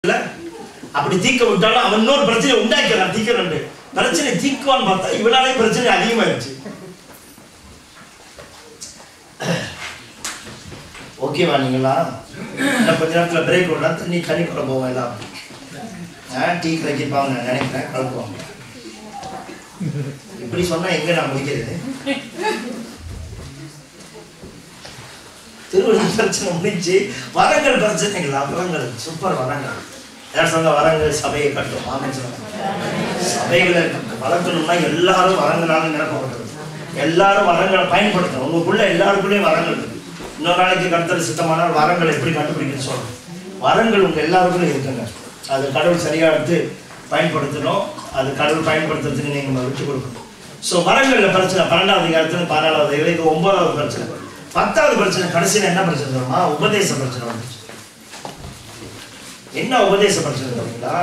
இல்ல அப்படி தீர்க்க விட்டாலும் அவன் இன்னொரு பிரச்சனை உண்டாக்கிறான் தீக்கிறேன் பிரச்சனை தீக்குவான்னு பார்த்தா இவனாலே பிரச்சனை அதிகமாயிருச்சு ஓகேவா நீங்களா இன்னும் கொஞ்ச நேரத்தில் பிரேக் விடலாம் தண்ணி தண்ணி கூட போவோம் எல்லாம் ஆ டீ கலக்கிருப்பாங்க நான் நினைக்கிறேன் கலக்குவாங்க இப்படி சொன்னா எங்க நான் முடிக்கிறது திருவள்ளுவர் பிரச்சனை முடிஞ்சு வரங்கள் பிரச்சனைங்களா வரங்கள் சூப்பர் வரங்கள் யார் சொன்ன வரங்கள் சபையை கட்டும் ஆமென் சொல்லுங்க சபைகளை வளர்க்கணும்னா எல்லாரும் வரங்களால நிரப்பப்பட்டது எல்லாரும் வரங்களை பயன்படுத்தணும் உங்களுக்குள்ள எல்லாருக்குள்ளேயும் வரங்கள் இருக்கு இன்னொரு நாளைக்கு கருத்தர் சித்தமானால் வரங்கள் எப்படி கண்டுபிடிக்கணும்னு சொல்லணும் வரங்கள் உங்க எல்லாருக்குள்ளே இருக்குங்க அது கடவுள் சரியா எடுத்து பயன்படுத்தணும் அது கடவுள் பயன்படுத்துறதுக்கு நீங்க விட்டு கொடுக்கணும் ஸோ வரங்கள்ல பிரச்சனை பன்னெண்டாவது அதிகாரத்துல பதினாலாவது இவருக்கு ஒன்பதாவது பிரச்சனை பத்தாவது பிரச்சனை கடைசியில் என்ன பிரச்சனை தெரியுமா உபதேச பிரச்சனை வந்துச்சு என்ன உபதேச பிரச்சனை தெரியுங்களா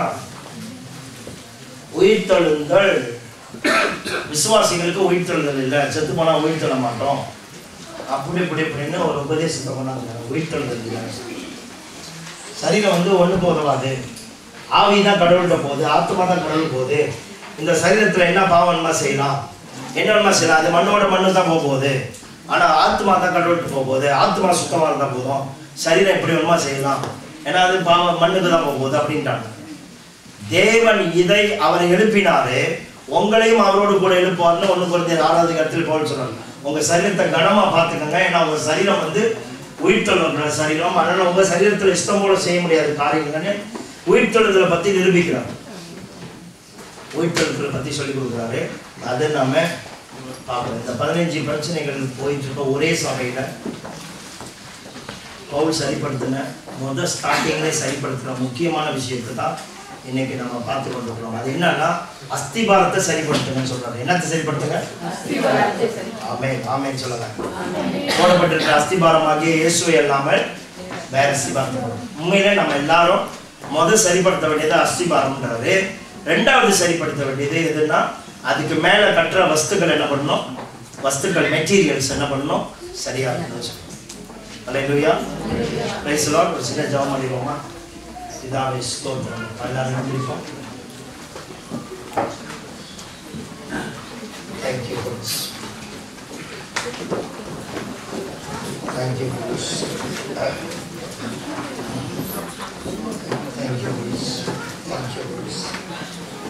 உயிர்த்தெழுந்தல் விசுவாசிகளுக்கு உயிர்த்தெழுதல் இல்லை செத்து போனா உயிர்த்தெழ மாட்டோம் அப்படி இப்படி இப்படின்னு ஒரு உபதேசத்தை பண்ணாங்க உயிர்த்தெழுதல் இல்லை சரீரம் வந்து ஒண்ணுக்கு உதவாது ஆவி தான் கடவுள்கிட்ட போகுது ஆத்மா தான் கடவுள் போகுது இந்த சரீரத்துல என்ன பாவன்மா செய்யலாம் என்னென்ன செய்யலாம் அது மண்ணோட மண்ணு தான் போக போகுது ஆனா ஆத்மா தான் கடவுள்கிட்ட போக போகுது ஆத்மா சுத்தமா இருந்தா போதும் சரீரம் எப்படி வேணுமா செய்யலாம் ஏன்னா அது பாவம் மண்ணுக்கு தான் போக போகுது அப்படின்ட்டாங்க தேவன் இதை அவரை எழுப்பினாரு உங்களையும் அவரோடு கூட எழுப்புவார்னு ஒண்ணு குறைந்த ஆறாவது இடத்துல போல் சொல்றாங்க உங்க சரீரத்தை கனமா பார்த்துக்கோங்க ஏன்னா உங்க சரீரம் வந்து உயிர்த்தொழுகிற சரீரம் அதனால உங்க சரீரத்துல இஷ்டம் போல செய்ய முடியாத காரியங்கள்னு உயிர்த்தெழுதலை பத்தி நிரூபிக்கிறார் உயிர்த்தெழுதலை பத்தி சொல்லி கொடுக்குறாரு அதை நாம பார்க்கணும் இந்த பதினஞ்சு பிரச்சனைகள் போயிட்டு இருக்க ஒரே சபையில பவுல் சரிப்படுத்தின முதல் ஸ்டார்டிங்லேயே சரிப்படுத்துற முக்கியமான விஷயத்தை தான் இன்னைக்கு நம்ம பார்த்து கொண்டிருக்கிறோம் அது என்னன்னா அஸ்திபாரத்தை சரிப்படுத்துங்கன்னு சொல்றாரு என்னத்தை சரிப்படுத்துங்க ஆமே ஆமேன்னு சொல்லலாம் போடப்பட்டிருக்கிற அஸ்திபாரமாகிய இயேசுவை இல்லாமல் வேற அஸ்திபாரத்தை போடணும். உண்மையிலே நம்ம எல்லாரும் முதல் சரிப்படுத்த வேண்டியது அஸ்திபாரம்ன்றாரு ரெண்டாவது சரிப்படுத்த வேண்டியது எதுன்னா அதுக்கு மேல கட்டுற வஸ்துக்கள் என்ன பண்ணணும் வஸ்துக்கள் மெட்டீரியல்ஸ் என்ன பண்ணணும் சரியா இருக்கணும் அலையிலுயா பிரைஸ் லார்ட் ஒரு சின்ன ஜெபம் பண்ணிடுவோமா இதாவே ஸ்தோத்திரம் எல்லாரும் முடிப்போம் Thank you, Bruce. Thank you, Bruce. Thank you, Bruce. Thank you, Bruce.